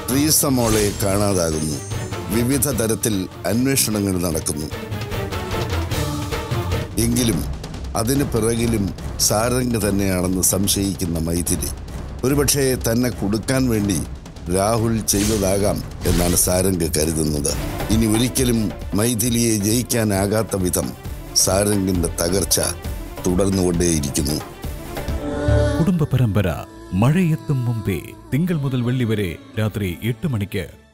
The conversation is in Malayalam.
ട്രീസ മോളെ കാണാതാകുന്നു വിവിധ തരത്തിൽ അന്വേഷണങ്ങൾ നടക്കുന്നു എങ്കിലും അതിന് പിറകിലും സാരംഗ് തന്നെയാണെന്ന് സംശയിക്കുന്ന മൈഥിലി ഒരുപക്ഷെ തന്നെ കൊടുക്കാൻ വേണ്ടി രാഹുൽ ചെയ്തതാകാം എന്നാണ് സാരംഗ് കരുതുന്നത് ഇനി ഒരിക്കലും മൈഥിലിയെ ജയിക്കാനാകാത്ത വിധം സാരംഗിന്റെ തകർച്ച തുടർന്നുകൊണ്ടേയിരിക്കുന്നു കുടുംബ പരമ്പര മഴയെത്തും മുമ്പേ തിങ്കൾ മുതൽ വെള്ളി വരെ രാത്രി എട്ട് മണിക്ക്